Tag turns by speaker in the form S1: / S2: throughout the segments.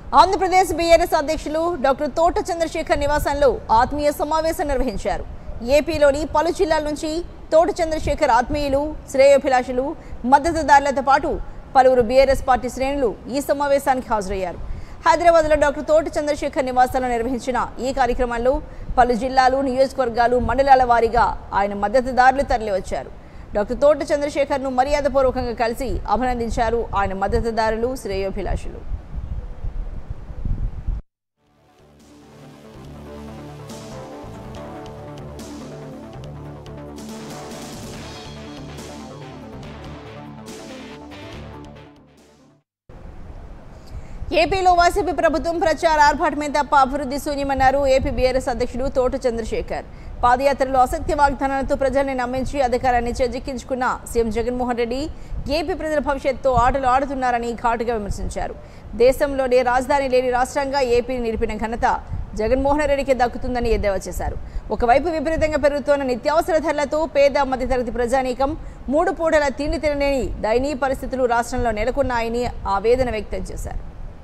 S1: Andhra Pradesh BRS అధ్యక్షులు doctor తోట చంద్రశేఖర్ నివాసంలో ఆత్మీయ సమావేశం నిర్వహించారు ఏపీలోని పలు జిల్లాల నుంచి తోట చంద్రశేఖర్ ఆత్మీయులు శ్రేయోభిలాషులు మద్దతుదారులతో పాటు పలువురు బీఆర్ఎస్ పార్టీ శ్రేణులు ఈ సమావేశానికి హాజరయ్యారు హైదరాబాద్లో డాక్టర్ తోట చంద్రశేఖర్ నివాసంలో నిర్వహించిన ఈ కార్యక్రమంలో పలు జిల్లాలు నియోజకవర్గాలు మండలాల వారీగా ఆయన మద్దతుదారులు తరలివచ్చారు డాక్టర్ తోట చంద్రశేఖర్ను మర్యాదపూర్వకంగా కలిసి అభినందించారు ఆయన మద్దతుదారులు శ్రేయోభిలాషులు ఏపీలో వైసీపీ ప్రభుత్వం ప్రచార ఆర్భాటమే తప్ప అభివృద్ధి శూన్యమన్నారు ఏపీ బీఆర్ఎస్ అధ్యక్షుడు తోట చంద్రశేఖర్ పాదయాత్రలో అసత్య వాగ్దానాలతో ప్రజల్ని నమ్మించి అధికారాన్ని చేజిక్కించుకున్న సీఎం జగన్మోహన్ రెడ్డి ఏపీ ప్రజల భవిష్యత్తుతో ఆటలు ఆడుతున్నారని ఘాటుగా విమర్శించారు దేశంలోనే రాజధాని లేని రాష్ట్రంగా ఏపీని నిలిపిన ఘనత జగన్మోహన్ రెడ్డికి దక్కుతుందని ఎద్దేవా చేశారు ఒకవైపు విపరీతంగా పెరుగుతున్న నిత్యావసర ధరలతో పేద మధ్యతరగతి ప్రజానీకం మూడు పూటల తిండి తినలేని దయనీయ పరిస్థితులు రాష్ట్రంలో నెలకొన్నాయని ఆవేదన వ్యక్తం చేశారు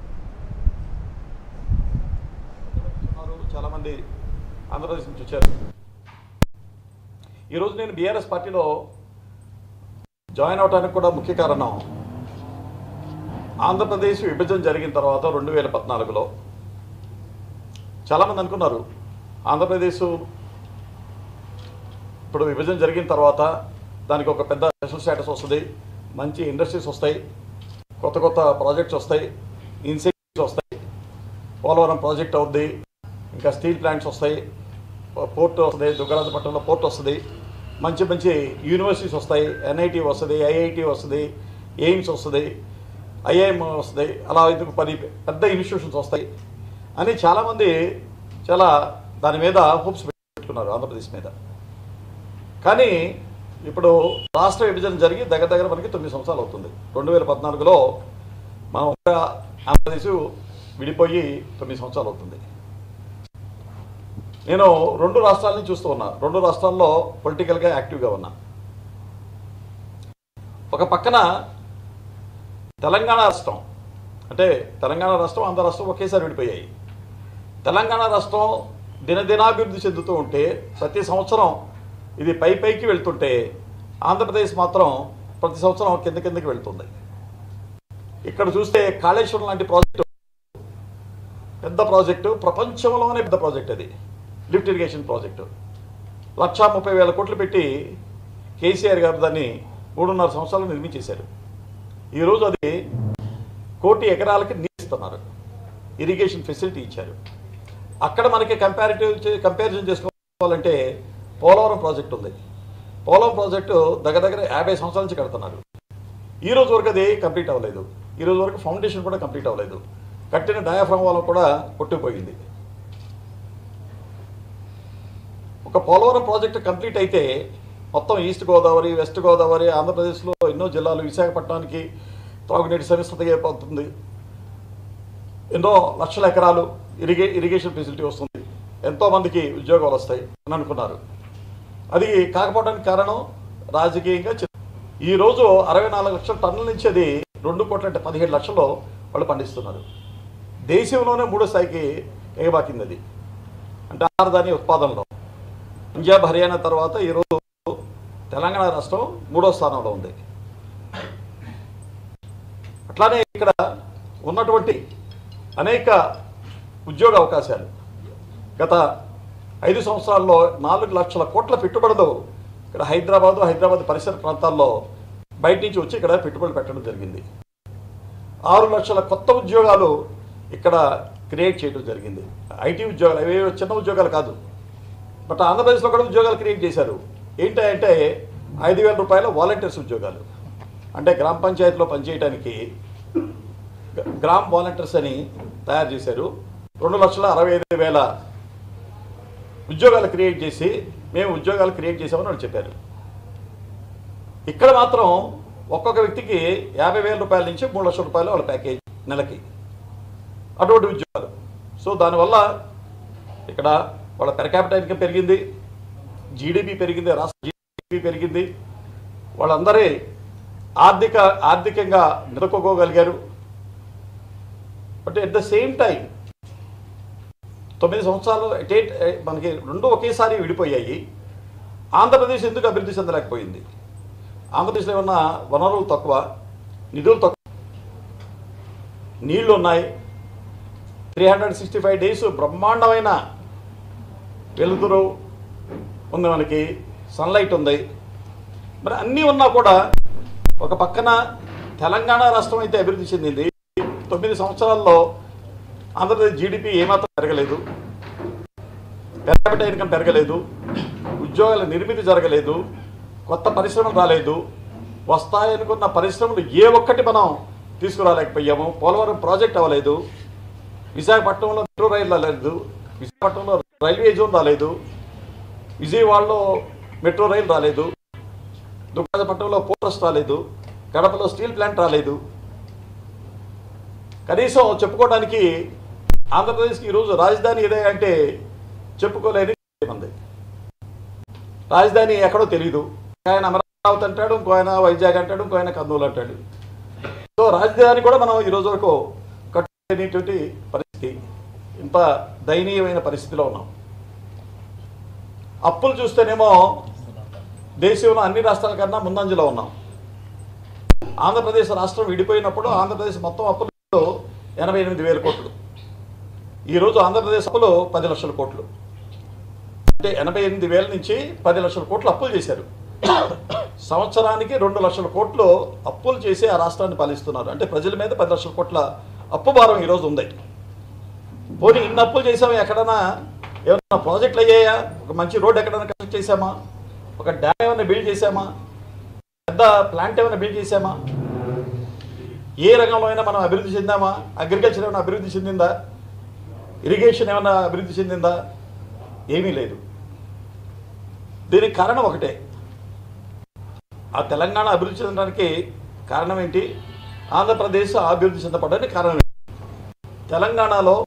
S2: ఉన్నారు. చాలామంది ఆంధ్రప్రదేశ్ నుంచి వచ్చారు ఈరోజు నేను బీఆర్ఎస్ పార్టీలో జాయిన్ అవడానికి కూడా ముఖ్య కారణం ఆంధ్రప్రదేశ్ విభజన జరిగిన తర్వాత రెండు వేల పద్నాలుగులో చాలామంది అనుకున్నారు ఆంధ్రప్రదేశ్ ఇప్పుడు విభజన జరిగిన తర్వాత దానికి ఒక పెద్ద స్పెషల్ స్టేటస్ వస్తుంది మంచి ఇండస్ట్రీస్ వస్తాయి కొత్త కొత్త ప్రాజెక్ట్స్ వస్తాయి ఇన్సెంటివ్స్ వస్తాయి పోలవరం ప్రాజెక్ట్ అవుద్ది ఇంకా స్టీల్ ప్లాంట్స్ వస్తాయి పోర్ట్ వస్తుంది దుగ్గరాజపట్నంలో పోర్ట్ వస్తుంది మంచి మంచి యూనివర్సిటీస్ వస్తాయి ఎన్ఐటి వస్తుంది ఐఐటి వస్తుంది ఎయిమ్స్ వస్తుంది ఐఐఎం వస్తుంది అలా ఇది పది పెద్ద ఇన్స్టిట్యూషన్స్ వస్తాయి అని చాలామంది చాలా దాని మీద హోప్స్ పెట్టుకున్నారు ఆంధ్రప్రదేశ్ మీద కానీ ఇప్పుడు రాష్ట్ర విభజన జరిగి దగ్గర దగ్గర మనకి తొమ్మిది సంవత్సరాలు అవుతుంది రెండు వేల పద్నాలుగులో మనం ఒక ఆంధ్రప్రదేశ్ విడిపోయి తొమ్మిది సంవత్సరాలు అవుతుంది నేను రెండు రాష్ట్రాలని చూస్తూ ఉన్నా రెండు రాష్ట్రాల్లో పొలిటికల్గా యాక్టివ్గా ఉన్నా ఒక పక్కన తెలంగాణ రాష్ట్రం అంటే తెలంగాణ రాష్ట్రం ఆంధ్ర రాష్ట్రం ఒకేసారి విడిపోయాయి తెలంగాణ రాష్ట్రం దినదినాభివృద్ధి చెందుతూ ఉంటే ప్రతి సంవత్సరం ఇది పై పైకి వెళ్తుంటే ఆంధ్రప్రదేశ్ మాత్రం ప్రతి సంవత్సరం కింద కిందకి వెళ్తుంది ఇక్కడ చూస్తే కాళేశ్వరం లాంటి ప్రాజెక్టు పెద్ద ప్రాజెక్టు ప్రపంచంలోనే పెద్ద ప్రాజెక్ట్ అది లిఫ్ట్ ఇరిగేషన్ ప్రాజెక్టు లక్షా ముప్పై వేల కోట్లు పెట్టి కేసీఆర్ గారు దాన్ని మూడున్నర సంవత్సరాలు నిర్మించేశారు ఈరోజు అది కోటి ఎకరాలకి నీరు ఇస్తున్నారు ఇరిగేషన్ ఫెసిలిటీ ఇచ్చారు అక్కడ మనకి కంపారిటివ్ కంపారిజన్ చేసుకోవాలంటే పోలవరం ప్రాజెక్ట్ ఉంది పోలవరం ప్రాజెక్టు దగ్గర దగ్గర యాభై సంవత్సరాల నుంచి కడుతున్నారు ఈ రోజు వరకు అది కంప్లీట్ అవ్వలేదు ఈ రోజు వరకు ఫౌండేషన్ కూడా కంప్లీట్ అవ్వలేదు కట్టిన డయాఫ్రామ్ వాళ్ళ కూడా కొట్టుకుపోయింది ఒక పోలవరం ప్రాజెక్ట్ కంప్లీట్ అయితే మొత్తం ఈస్ట్ గోదావరి వెస్ట్ గోదావరి ఆంధ్రప్రదేశ్లో ఎన్నో జిల్లాలు విశాఖపట్నానికి త్రాగునీటి సమస్య అయిపోతుంది ఎన్నో లక్షల ఎకరాలు ఇరిగే ఇరిగేషన్ ఫెసిలిటీ వస్తుంది ఎంతో మందికి ఉద్యోగాలు వస్తాయి అని అనుకున్నారు అది కాకపోవడానికి కారణం రాజకీయంగా చి- ఈ రోజు అరవై నాలుగు లక్షల టన్నుల నుంచి అది రెండు కోట్ల అంటే పదిహేడు లక్షలు వాళ్ళు పండిస్తున్నారు దేశంలోనే మూడో స్థాయికి ఎగబాకింది అది అంటే ఆహారధాన్య ఉత్పాదనలో పంజాబ్ హర్యానా తర్వాత ఈరోజు తెలంగాణ రాష్ట్రం మూడో స్థానంలో ఉంది అట్లానే ఇక్కడ ఉన్నటువంటి అనేక ఉద్యోగ అవకాశాలు గత ఐదు సంవత్సరాల్లో నాలుగు లక్షల కోట్ల పెట్టుబడులు ఇక్కడ హైదరాబాదు హైదరాబాద్ పరిసర ప్రాంతాల్లో బయట నుంచి వచ్చి ఇక్కడ పెట్టుబడులు పెట్టడం జరిగింది ఆరు లక్షల కొత్త ఉద్యోగాలు ఇక్కడ క్రియేట్ చేయడం జరిగింది ఐటీ ఉద్యోగాలు అవి చిన్న ఉద్యోగాలు కాదు బట్ ఆంధ్రప్రదేశ్లో కూడా ఉద్యోగాలు క్రియేట్ చేశారు ఏంటంటే ఐదు వేల రూపాయల వాలంటీర్స్ ఉద్యోగాలు అంటే గ్రామ పంచాయతీలో పనిచేయడానికి గ- గ్రామ్ వాలంటీర్స్ అని తయారు చేశారు రెండు లక్షల అరవై ఐదు వేల ఉద్యోగాలు క్రియేట్ చేసి మేము ఉద్యోగాలు క్రియేట్ చేసామని వాళ్ళు చెప్పారు ఇక్కడ మాత్రం ఒక్కొక్క వ్యక్తికి యాభై వేల రూపాయల నుంచి మూడు లక్షల రూపాయలు వాళ్ళ ప్యాకేజ్ నెలకి అటువంటి ఉద్యోగాలు సో దానివల్ల ఇక్కడ వాళ్ళ పెర్ క్యాపిటల్ ఇన్కమ్ పెరిగింది జీడిపి పెరిగింది రాష్ట్ర జీడిపి పెరిగింది వాళ్ళందరి ఆర్థిక ఆర్థికంగా నిలకొకోగలిగారు but at the same time తొమ్మిది సంవత్సరాలు ఎటే మనకి రెండు ఒకేసారి విడిపోయాయి ఆంధ్రప్రదేశ్ ఎందుకు అభివృద్ధి చెందలేకపోయింది ఆంధ్రప్రదేశ్లో ఏమన్నా వనరులు తక్కువ నిధులు తక్కువ నీళ్లు ఉన్నాయి three hundred sixty five days బ్రహ్మాండమైన వెలుతురు ఉంది మనకి సన్లైట్ ఉంది మరి అన్నీ ఉన్నా కూడా ఒక పక్కన తెలంగాణ రాష్ట్రం అయితే అభివృద్ధి చెందింది తొమ్మిది సంవత్సరాల్లో ఆంధ్రప్రదేశ్ జీడిపి ఏమాత్రం పెరగలేదు పెరగబెట్ట ఇన్కమ్ పెరగలేదు ఉద్యోగాల నిర్మితి జరగలేదు కొత్త పరిశ్రమలు రాలేదు వస్తాయనుకున్న పరిశ్రమలు ఏ ఒక్కటి మనం తీసుకురాలేకపోయాము పోలవరం ప్రాజెక్ట్ అవ్వలేదు విశాఖపట్నంలో మెట్రో రైలు రాలేదు విశాఖపట్నంలో రైల్వే జోన్ రాలేదు విజయవాడలో మెట్రో రైలు రాలేదు దుర్గాపట్నంలో పోర్టస్ రాలేదు కడపలో స్టీల్ ప్లాంట్ రాలేదు కనీసం చెప్పుకోవడానికి ఆంధ్రప్రదేశ్కి ఈరోజు రాజధాని ఏదే అంటే చెప్పుకోలేని ఉంది రాజధాని ఎక్కడో తెలియదు ఆయన అమరావతి అంటాడు ఇంకో ఆయన వైజాగ్ అంటాడు ఇంకో ఆయన కర్నూలు అంటాడు సో రాజధాని కూడా మనం ఈ రోజు వరకు కట్టుకునేటువంటి పరిస్థితి ఇంత దయనీయమైన పరిస్థితిలో ఉన్నాం అప్పులు చూస్తేనేమో దేశంలో అన్ని రాష్ట్రాల కన్నా ముందంజలో ఉన్నాం ఆంధ్రప్రదేశ్ రాష్ట్రం విడిపోయినప్పుడు ఆంధ్రప్రదేశ్ మొత్తం అప్పులు ఎనభై ఎనిమిది వేల కోట్లు ఈరోజు ఆంధ్రప్రదేశ్ అప్పులు పది లక్షల కోట్లు అంటే ఎనభై ఎనిమిది వేల నుంచి పది లక్షల కోట్లు అప్పులు చేశారు సంవత్సరానికి రెండు లక్షల కోట్లు అప్పులు చేసి ఆ రాష్ట్రాన్ని పాలిస్తున్నారు అంటే ప్రజల మీద పది లక్షల కోట్ల అప్పు భారం ఈరోజు ఉంది పోనీ ఇన్ని అప్పులు చేసామా ఎక్కడైనా ఏమైనా ప్రాజెక్టులు అయ్యాయా ఒక మంచి రోడ్ ఎక్కడైనా కన్స్ట్రక్ట్ చేశామా ఒక డ్యామ్ ఏమైనా బిల్డ్ చేశామా పెద్ద ప్లాంట్ ఏమైనా బిల్డ్ చేశామా ఏ రంగంలో అయినా మనం అభివృద్ధి చెందామా అగ్రికల్చర్ ఏమైనా అభివృద్ధి చెందిందా ఇరిగేషన్ ఏమైనా అభివృద్ధి చెందిందా ఏమీ లేదు దీనికి కారణం ఒకటే ఆ తెలంగాణ అభివృద్ధి చెందడానికి కారణం ఏంటి ఆంధ్రప్రదేశ్ అభివృద్ధి చెందపడడానికి కారణం ఏంటి తెలంగాణలో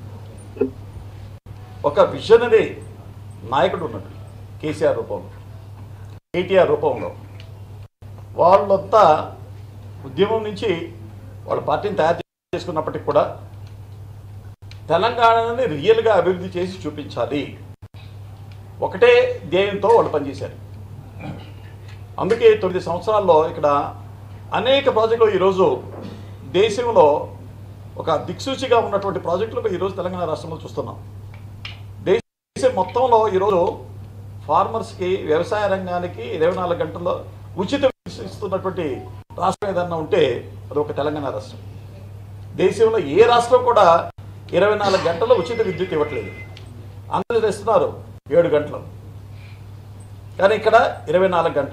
S2: ఒక విజనరీ నాయకుడు ఉన్నాడు కేసీఆర్ రూపంలో కేటీఆర్ రూపంలో వాళ్ళంతా ఉద్యమం నుంచి వాళ్ళ పార్టీని తయారు చేసుకున్నప్పటికి కూడా తెలంగాణని రియల్గా అభివృద్ధి చేసి చూపించాలి ఒకటే ధ్యేయంతో వాళ్ళు పనిచేశారు అందుకే తొమ్మిది సంవత్సరాల్లో ఇక్కడ అనేక ప్రాజెక్టులు ఈరోజు దేశంలో ఒక దిక్సూచిగా ఉన్నటువంటి ప్రాజెక్టులు ఈరోజు తెలంగాణ రాష్ట్రంలో చూస్తున్నాం దేశం మొత్తంలో ఈరోజు ఫార్మర్స్కి వ్యవసాయ రంగానికి ఇరవై నాలుగు గంటల్లో ఉచిత విద్యుత్ ఇస్తున్నటువంటి రాష్ట్రం ఏదన్నా ఉంటే అది ఒక తెలంగాణ రాష్ట్రం దేశంలో ఏ రాష్ట్రం కూడా ఇరవై నాలుగు గంటల్లో ఉచిత విద్యుత్ ఇవ్వట్లేదు అందరూ ఇస్తున్నారు ఏడు గంటలు కానీ ఇక్కడ ఇరవై నాలుగు గంటలు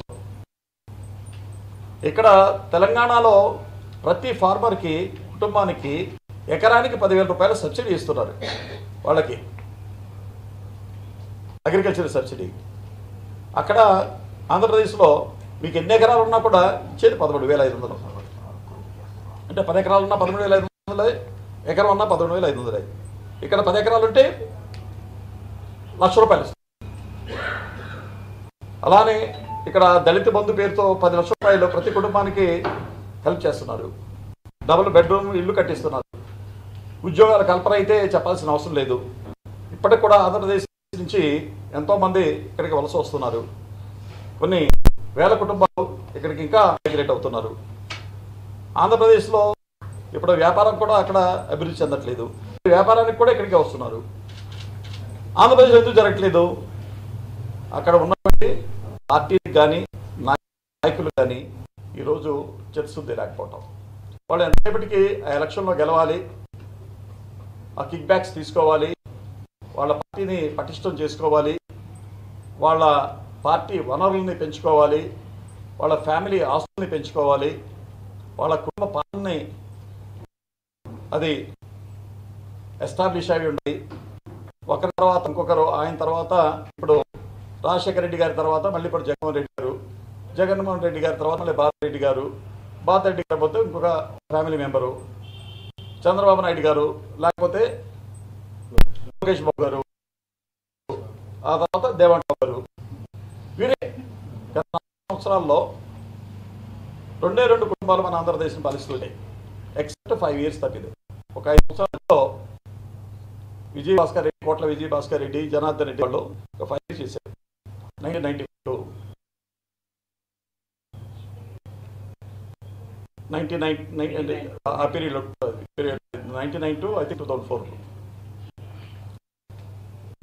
S2: ఇక్కడ తెలంగాణలో ప్రతి ఫార్మర్కి కుటుంబానికి ఎకరానికి పదివేల రూపాయల సబ్సిడీ ఇస్తున్నారు వాళ్ళకి అగ్రికల్చర్ సబ్సిడీ అక్కడ ఆంధ్రప్రదేశ్లో మీకు ఎన్ని ఎకరాలు ఉన్నా కూడా ఇచ్చేది పదమూడు వేల ఐదు వందలు అంటే పది ఎకరాలు ఉన్నా పదమూడు వేల ఐదు వందలు ఎకరం ఉన్నా పదమూడు వేల ఐదు వందలు ఇక్కడ పది ఎకరాలు ఉంటే లక్ష రూపాయలు ఇస్తారు. అలానే ఇక్కడ దళిత బంధు పేరుతో పది లక్షల రూపాయలు ప్రతి కుటుంబానికి హెల్ప్ చేస్తున్నారు డబుల్ బెడ్రూమ్ ఇల్లు కట్టిస్తున్నారు ఉద్యోగాల కల్పన అయితే చెప్పాల్సిన అవసరం లేదు ఇప్పటికి కూడా ఆంధ్రప్రదేశ్ నుంచి ఎంతోమంది ఇక్కడికి వలస వస్తున్నారు కొన్ని వేల కుటుంబాలు ఇక్కడికి ఇంకా మైగ్రేట్ అవుతున్నారు ఆంధ్రప్రదేశ్లో ఇప్పుడు వ్యాపారం కూడా అక్కడ అభివృద్ధి చెందట్లేదు వ్యాపారానికి కూడా ఇక్కడికి వస్తున్నారు ఆంధ్రప్రదేశ్ ఎందుకు జరగట్లేదు అక్కడ ఉన్నటువంటి పార్టీలకు కానీ నాయకులు కానీ ఈరోజు చిత్తశుద్ధి లేకపోవటం వాళ్ళు ఎంతసేపటికి ఆ ఎలక్షన్లో గెలవాలి ఆ కిక్ బ్యాక్స్ తీసుకోవాలి వాళ్ళ పార్టీని పటిష్టం చేసుకోవాలి వాళ్ళ పార్టీ వనరుల్ని పెంచుకోవాలి వాళ్ళ ఫ్యామిలీ ఆస్తుల్ని పెంచుకోవాలి వాళ్ళ కుటుంబ పాలనని అది ఎస్టాబ్లిష్ అయి ఉండి ఒకరి తర్వాత ఇంకొకరు ఆయన తర్వాత ఇప్పుడు రాజశేఖర రెడ్డి గారి తర్వాత మళ్ళీ ఇప్పుడు జగన్మోహన్ రెడ్డి గారు జగన్మోహన్ రెడ్డి గారి తర్వాత మళ్ళీ భారత రెడ్డి గారు భారత రెడ్డి గారు పోతే ఇంకొక ఫ్యామిలీ మెంబరు చంద్రబాబు నాయుడు గారు లేకపోతే లోకేష్ బాబు గారు ఆ తర్వాత దేవాన్ బాబు గారు వీరే గత నాలుగు సంవత్సరాల్లో రెండే రెండు కుటుంబాలు మన ఆంధ్రప్రదేశ్ని పాలిస్తుంటాయి ఎక్సెప్ట్ ఫైవ్ ఇయర్స్ తప్పింది ఒక ఐదు సంవత్సరాల్లో విజయ్ భాస్కర్ రెడ్డి కోట్ల విజయ్ భాస్కర్ రెడ్డి జనార్దన్ రెడ్డి వాళ్ళు ఒక ఫైల్ చేశారు nineteen ninety two ninety nine ఆ పీరియడ్లో period ninety nine to I think two thousand four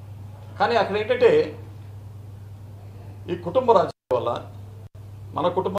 S2: కానీ అక్కడ ఏంటంటే ఈ కుటుంబ రాజకీయం వల్ల మన కుటుంబం